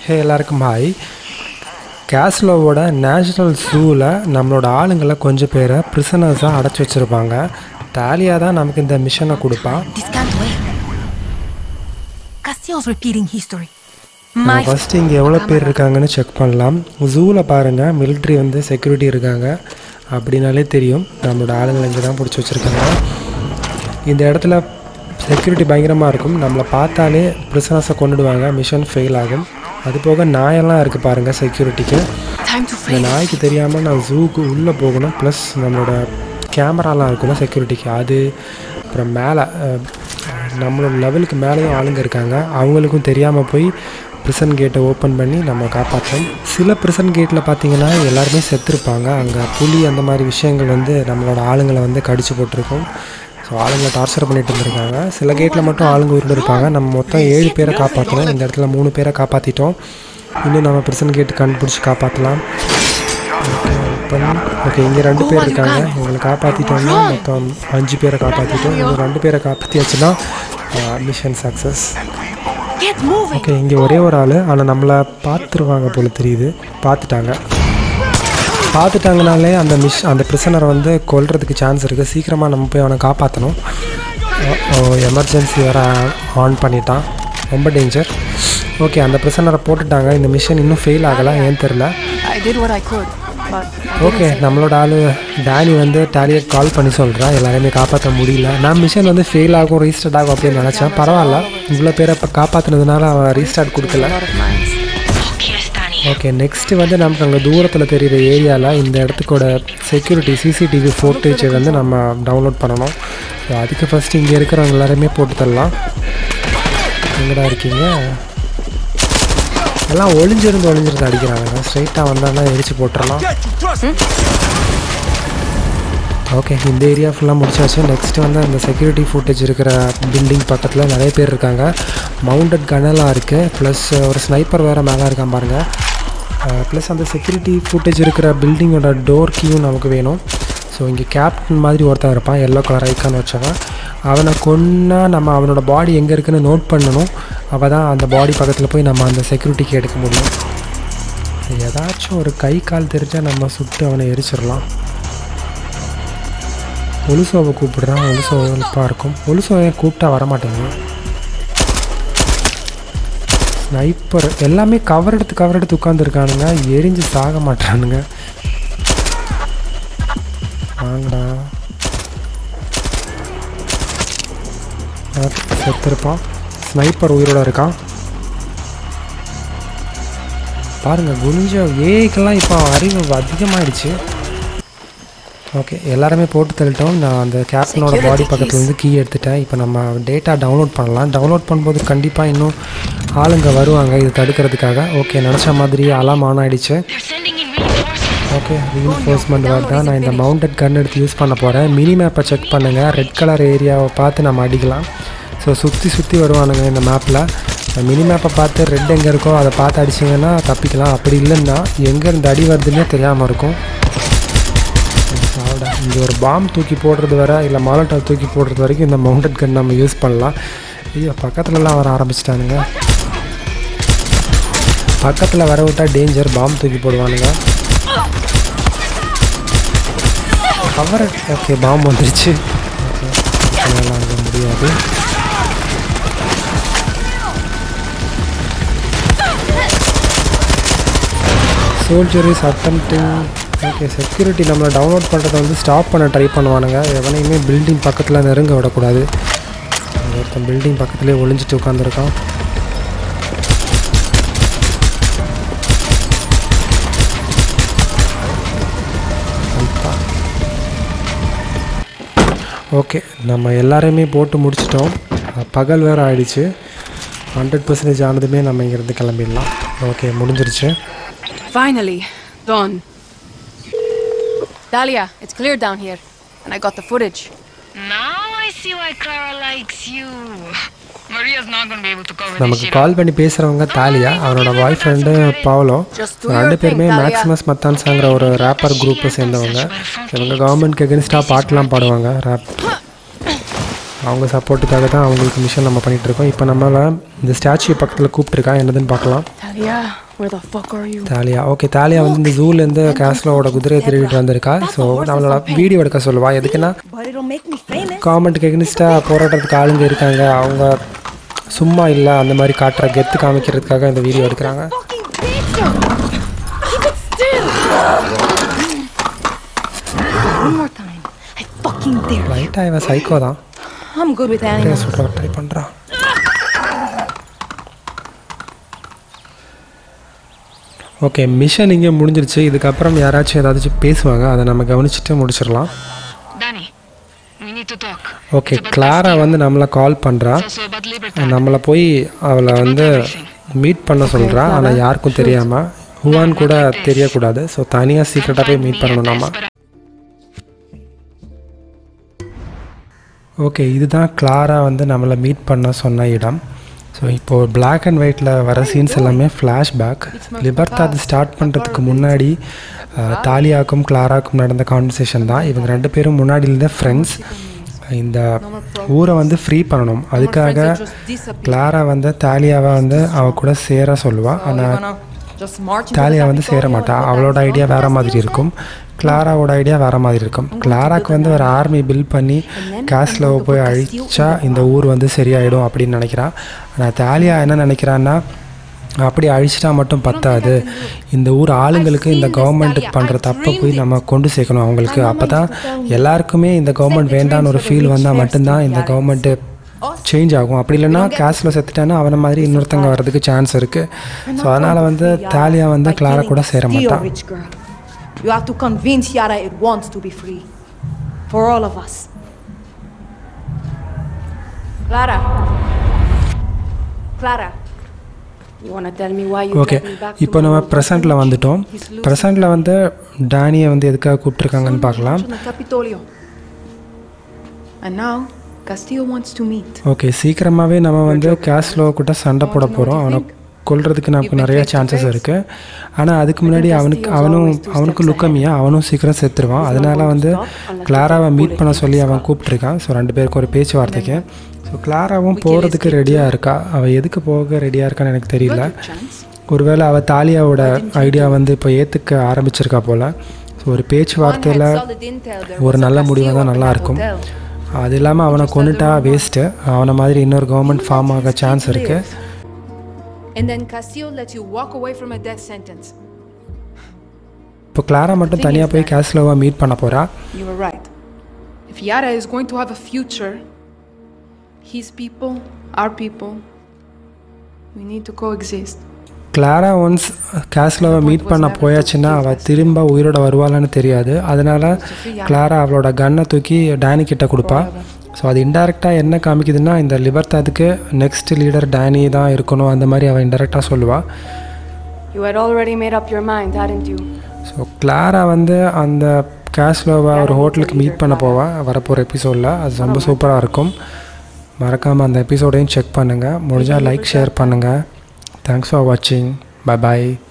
ஹே எல்லாருக்கும் hi கேஸ்லோவோட national ஜூவில் நம்மளோட ஆளுங்களை கொஞ்சம் பேரை ப்ரிசனர்ஸாக அடைச்சி வச்சுருப்பாங்க தாலியாக தான் நமக்கு இந்த மிஷனை கொடுப்பா This can't wait. Castillo's repeating history. நம்ம My ஃபஸ்ட்டு இங்கே எவ்வளோ பேர் இருக்காங்கன்னு செக் பண்ணலாம் ஜூவில் பாருங்கள் மிலிட்ரி வந்து செக்யூரிட்டி இருக்காங்க அப்படின்னாலே தெரியும் நம்மளோட ஆளுங்களை இங்கே தான் பிடிச்சி வச்சுருக்காங்க இந்த இடத்துல செக்யூரிட்டி பயங்கரமாக இருக்கும் நம்மளை பார்த்தாலே ப்ரிசனர்ஸை கொண்டுடுவாங்க மிஷன் ஃபெயில் ஆகும் அது போக நாயெல்லாம் இருக்குது பாருங்கள் செக்யூரிட்டிக்கு time to இந்த face. நாய்க்கு தெரியாமல் நான் ஜூக்கு உள்ளே போகணும் ப்ளஸ் நம்மளோட கேமராலாம் இருக்கும்ல செக்யூரிட்டிக்கு அது அப்புறம் மேலே அஹ், நம்மளோட லெவலுக்கு மேலேயும் ஆளுங்க இருக்காங்க அவங்களுக்கும் தெரியாமல் போய் ப்ரிசன் கேட்டை ஓப்பன் பண்ணி நம்ம காப்பாற்றோம் சில ப்ரிசன் கேட்டில் பார்த்தீங்கன்னா எல்லாருமே செத்துருப்பாங்க அங்கே புலி அந்த மாதிரி விஷயங்கள் வந்து நம்மளோட ஆளுங்களை வந்து கடிச்சு போட்டிருக்கோம் ஸோ ஆளுங்களை டார்ச்சர் பண்ணிட்டு இருந்திருக்காங்க சில கேட்டில் மட்டும் ஆளுங்க உருண்டு இருப்பாங்க நம்ம மொத்தம் ஏழு பேரை காப்பாற்றணும் இந்த இடத்துல மூணு பேரை காப்பாற்றிட்டோம் இன்னும் நம்ம ப்ரிசன் கேட் கண்டுபிடிச்சி காப்பாற்றலாம் ஓகே இங்கே ரெண்டு பேர் இருக்காங்க இவங்களை காப்பாற்றிட்டோம்னா மொத்தம் அஞ்சு பேரை காப்பாற்றிட்டோம் இன்னும் ரெண்டு பேரை காப்பாற்றியாச்சுன்னா mission success Get moving. Okay இங்கே ஒரே ஒரு ஆள் ஆனால் நம்மளை பார்த்துருவாங்க போல தெரியுது பார்த்துட்டாங்க பார்த்துட்டாங்கனாலே அந்த மிஷ் அந்த ப்ரிசனரை வந்து கொல்றதுக்கு சான்ஸ் இருக்குது சீக்கிரமாக நம்ம போய் அவனை காப்பாற்றணும் ஓ எமர்ஜென்சி வேறு ஆன் பண்ணிட்டான் ரொம்ப டேஞ்சர் ஓகே அந்த ப்ரிசனரை போட்டுட்டாங்க இந்த மிஷன் இன்னும் ஃபெயில் ஆகலை ஏன்னு தெரில I did what I could, but okay நம்மளோட ஆள் டேனி வந்து டேலியை கால் பண்ணி சொல்கிறா எல்லாரையுமே காப்பாற்ற முடியல நான் மிஷன் வந்து ஃபெயில் ஆகும் ரீஸ்டார்ட் ஆகும் அப்படின்னு நினச்சேன் பரவாயில்ல இவ்வளோ பேரை இப்போ காப்பாற்றினதுனால அவன் ரீஸ்டார்ட் கொடுக்கல a lot of mines. Okay next வந்து நமக்கு அங்கே தூரத்தில் தெரியுற ஏரியாவில் இந்த இடத்துக்கோட செக்யூரிட்டி சிசிடிவி ஃபோட்டேஜை வந்து நம்ம டவுன்லோட் பண்ணணும் ஸோ அதுக்கு ஃபஸ்ட்டு இங்கே இருக்கிறவங்க எல்லாருமே போட்டு தரலாம் எங்கடா இருக்கீங்க எல்லாம் ஒளிஞ்சிருந்து ஒளிஞ்சிருந்து அடிக்கிறாங்க ஸ்ட்ரைட்டாக வந்தாங்கன்னா எரிச்சு போட்டுடலாம் ஓகே இந்த ஏரியா ஃபுல்லாக முடிச்சாச்சு நெக்ஸ்ட் வந்து அந்த செக்யூரிட்டி ஃபுட்டேஜ் இருக்கிற பில்டிங் பக்கத்தில் நிறைய பேர் இருக்காங்க மவுண்டட் கனெல்லாம் இருக்குது ப்ளஸ் ஒரு ஸ்னைப்பர் வேறு மேலே இருக்கான் பாருங்கள் ப்ளஸ் அந்த செக்யூரிட்டி ஃபுட்டேஜ் இருக்கிற பில்டிங்கோட டோர் கீயும் நமக்கு வேணும் ஸோ இங்கே கேப்டன் மாதிரி ஒருத்தன் இருப்பான் எல்லோ கலர் ஐக்கான் வச்சவன் அவனை கொன்னா நம்ம அவனோட பாடி எங்கே இருக்குன்னு நோட் பண்ணணும் அவள் தான் அந்த பாடி பக்கத்தில் போய் நம்ம அந்த செக்யூரிட்டிக்கு எடுக்க முடியும் ஏதாச்சும் ஒரு கை கால் தெரிஞ்சால் நம்ம சுட்டு அவனை எரிச்சிடலாம் ஒலுசோவை கூப்பிடுறான் ஒலுசோ ஹெல்ப்பாக இருக்கும் ஒலுசோவை கூப்பிட்டா வரமாட்டேங்குது ஸ்னைப்பர் எல்லாமே கவர் எடுத்து கவர் எடுத்து உட்காந்துருக்கானுங்க எரிஞ்சு சாக மாட்டானுங்க வாங்கடா ஓகே, செத்துருப்பான் ஸ்னைப்பர் உயிரோட இருக்கான் பாருங்க குனிஞ்ச ஏய்க்கெல்லாம் இப்போ அறிவு அதிகமாகிடுச்சு ஓகே எல்லாருமே போட்டு தள்ளிட்டோம் நான் அந்த கேப்டனோட பாடி பக்கத்துல இருந்து கீ எடுத்துட்டேன் இப்போ நம்ம டேட்டா டவுன்லோட் பண்ணலாம் டவுன்லோட் பண்ணும்போது கண்டிப்பாக இன்னும் ஆளுங்க வருவாங்க இது தடுக்கிறதுக்காக ஓகே நினச்ச மாதிரி அலாம் ஆன் ஆயிடுச்சு ஓகே ரீஎன்ஃபோர்ஸ்மெண்ட் வருதா நான் இந்த மவுண்டட் கன் எடுத்து யூஸ் பண்ண போகிறேன் மினி மேப்பை செக் பண்ணுங்கள் ரெட் கலர் ஏரியாவை பார்த்து நம்ம அடிக்கலாம் ஸோ சுற்றி சுற்றி வருவானுங்க இந்த மேப்பில் மினி மேப்பை பார்த்து ரெட் எங்கே இருக்கோ அதை பார்த்து அடிச்சிங்கன்னா தப்பிக்கலாம் அப்படி இல்லைன்னா எங்கே இருந்து அடி வருதுன்னே தெரியாமல் இருக்கும் சாப்பிட இங்கே ஒரு பாம் தூக்கி போடுறது வர இல்லை மாலட்டா தூக்கி போடுறது வரைக்கும் இந்த மவுண்டட் கன் நம்ம யூஸ் பண்ணலாம் ஐயோ பக்கத்துலலாம் வர ஆரம்பிச்சிட்டானுங்க பக்கத்தில் வர விட்டா டேஞ்சர் பாம் தூக்கி போடுவானுங்க கவர் ஓகே பாம் வந்துருச்சு ஓகே அதெல்லாம் அங்கே முடியாது soldier is attempting okay security நம்மளை டவுன்லோட் பண்ணுறதை வந்து ஸ்டாப் பண்ண ட்ரை பண்ணுவானுங்க எவனையுமே பில்டிங் பக்கத்தில் நெருங்க விடக்கூடாது அங்க ஒருத்தன் பில்டிங் பக்கத்துலேயே ஒளிஞ்சிட்டு உட்காந்துருக்கான் ஓகே நம்ம எல்லாரையுமே போட்டு முடிச்சிட்டோம் பகல் வேறு ஆயிடுச்சு ஹண்ட்ரட் பர்சன்டேஜ் ஆனதுமே நம்ம இங்கேருந்து கிளம்பிடலாம் ஓகே முடிஞ்சிருச்சு Finally, done. Dahlia, it's clear down here, and I got the footage. Now I see why Clara likes you. Maria's not gonna be able to cover this நமக்கு shit. கால் பண்ணி பேசுகிறவங்க Dahlia அவனோட boy friend Pavlo Just do ரெண்டு your பேருமே thing, Dahlia. Maximus மத்தான்ஸாங்கிற ஒரு rapper குரூப்பை சேர்ந்தவங்க இவங்க கவர்மெண்ட்க்கு எகென்ஸ்டாக பாட்டெலாம் பாடுவாங்க ரேப் அவங்க சப்போர்ட்டுக்காக தான் அவங்களுக்கு மிஷன் நம்ம பண்ணிகிட்டு இருக்கோம் இப்போ நம்மள இந்த ஸ்டாச்சு பக்கத்தில் கூப்பிட்டுருக்கா என்னதுன்னு பார்க்கலாம் Talia, where the fuck are you? Dahlia okay Dahlia வந்து இந்த ஜூலேருந்து கேஸ்லோட குதிரையை திருடிட்டு வந்திருக்கா ஸோ நம்மளோட வீடியோ எடுக்க சொல்லுவா எதுக்குன்னா But it'll make me famous. காமெண்ட்டுக்கு எக்னிஸ்டாக போராட்டத்துக்கு ஆளுங்க இருக்காங்க அவங்க சும்மா இல்லை அந்த மாதிரி காட்டுற கெத்து காமிக்கிறதுக்காக இந்த வீடியோ எடுக்கிறாங்க Fucking pizza! Keep it still! One more time. I fucking dare you. லைட்டாக இவன் சைக்கோ தான் I'm good with animals. சுற்ற ட்ரை பண்ணுறான் ஓகே மிஷன் இங்கே முடிஞ்சிருச்சு இதுக்கப்புறம் யாராச்சும் ஏதாச்சும் பேசுவாங்க அதை நம்ம கவனிச்சுட்டு முடிச்சிடலாம் Danny, we need to talk. Okay Clara வந்து நம்மளை கால் பண்ணுறா It's also about Libertad. நம்மளை போய் அவளை வந்து மீட் பண்ண சொல்கிறா ஆனால் யாருக்கும் தெரியாமல் ஹுவான் கூட தெரியக்கூடாது ஸோ தனியாக சீக்கிரட்டாக போய் மீட் பண்ணணும் நாம ஓகே இதுதான் கிளாரா வந்து நம்மளை மீட் பண்ண சொன்ன இடம் ஸோ இப்போது பிளாக் அண்ட் ஒயிட்டில் வர சீன்ஸ் எல்லாமே ஃப்ளாஷ்பேக் லிபர்த்தா அது ஸ்டார்ட் பண்ணுறதுக்கு முன்னாடி அஹ், தாலியாக்கும் கிளாராக்கும் நடந்த கான்வர்சேஷன் தான் இவங்க ரெண்டு பேரும் முன்னாடியிலேருந்தே ஃப்ரெண்ட்ஸ் இந்த ஊரை வந்து ஃப்ரீ பண்ணணும் அதுக்காக கிளாரா வந்து தாலியாவை வந்து அவ கூட சேர சொல்லுவாள் ஆனால் Just march into தாலியா the வந்து சேர மாட்டா அவளோட ஐடியா வேறு மாதிரி இருக்கும் கிளாராவோட ஐடியா வேறு மாதிரி இருக்கும் கிளாராக்கு வந்து ஒரு ஆர்மி பில்ட் பண்ணி கேஸ்லவை போய் அழிச்சா இந்த ஊர் வந்து சரியாயிடும் அப்படின்னு நினைக்கிறா ஆனால் தாலியா என்ன நினைக்கிறான்னா அப்படி அழிச்சிட்டா மட்டும் பத்தாது இந்த ஊர் ஆளுங்களுக்கு இந்த கவர்மெண்ட்டுக்கு பண்ணுற தப்பை போய் நம்ம கொண்டு சேர்க்கணும் அவங்களுக்கு அப்போ தான் எல்லாருக்குமே இந்த கவர்மெண்ட் வேண்டான்னு ஒரு ஃபீல் வந்தால் மட்டும்தான் இந்த கவர்மெண்ட்டு சேஞ்ச் ஆகும் அப்படி இல்லைன்னா கேஸ்ல செத்துட்டானா அவனை மாதிரி இன்னொருத்தங்க வர்றதுக்கு சான்ஸ் இருக்குது ஸோ அதனால் வந்து தாலியா வந்து கிளாரா கூட சேர Steal, மாட்டா rich girl. You have to convince Yara it wants to be free. For all of us. Clara. Clara. You wanna tell me why you okay brought me back to இப்போ my நம்ம old ப்ரெசண்ட்டில் வந்துட்டோம் ப்ரெசண்ட்டில் வந்து டேனியை வந்து எதுக்காக கூப்பிட்ருக்காங்கன்னு பார்க்கலாம் in the Capitolio. And now, Castillo wants to meet. Okay சீக்கிரமாகவே நம்ம வந்து கேஸ்லோ கூட சண்டை போட போகிறோம் அவனை கொல்றதுக்கு நமக்கு நிறைய சான்சஸ் இருக்குது ஆனால் அதுக்கு முன்னாடி அவனுக்கு அவனும் அவனுக்கு லுக்கமியா அவனும் சீக்கிரம் செத்துருவான் அதனால வந்து கிளாராவை மீட் பண்ண சொல்லி அவன் கூப்பிட்ருக்கான் ஸோ ரெண்டு பேருக்கும் ஒரு பேச்சுவார்த்தைக்கு ஸோ கிளாராவும் போகிறதுக்கு ரெடியாக இருக்கா அவள் எதுக்கு போக ரெடியாக இருக்கான்னு எனக்கு தெரியல ஒருவேளை அவள் தாலியாவோட ஐடியா வந்து இப்போ ஏற்றுக்க ஆரம்பிச்சிருக்கா போல் ஸோ ஒரு பேச்சுவார்த்தையில் ஒரு நல்ல முடிவாக தான் நல்லா இருக்கும் அது இல்லாமல் அவனை கொண்டுட்டா வேஸ்ட்டு அவனை மாதிரி இன்னொரு கவர்மெண்ட் ஃபார்ம் ஆக சான்ஸ் இருக்குது And then Castillo lets you walk away from a death sentence. இப்போ கிளாரா மட்டும் தனியாக போய் கேஸ்லோவை மீட் பண்ண போகிறா You were right. If Yara is going to have a future, his people, our people, we need to coexist. Clara once கேஸ்லோவை meet பண்ண போயாச்சுன்னா அவள் திரும்ப உயிரோட வருவாளான்னு தெரியாது அதனால கிளாரா அவளோட கன்னை தூக்கி டேனி கிட்ட கொடுப்பா ஸோ அது இன்டெரக்டாக என்ன காமிக்குதுன்னா இந்த லிபர்த்தாதுக்கு நெக்ஸ்ட் லீடர் டேனி தான் இருக்கணும் அந்த மாதிரி அவள் இன்டெரக்டாக சொல்லுவாள் You had already made up your mind, hadn't you? So Clara வந்து அந்த கேஸ்லோவை ஒரு ஹோட்டலுக்கு மீட் பண்ண போவா வரப்போகிற எபிசோடில் அது ரொம்ப சூப்பராக இருக்கும் மறக்காமல் அந்த எபிசோடையும் செக் பண்ணுங்கள் முடிஞ்சால் லைக் ஷேர் பண்ணுங்கள் தேங்க்ஸ் ஃபார் வாட்சிங் பை பாய்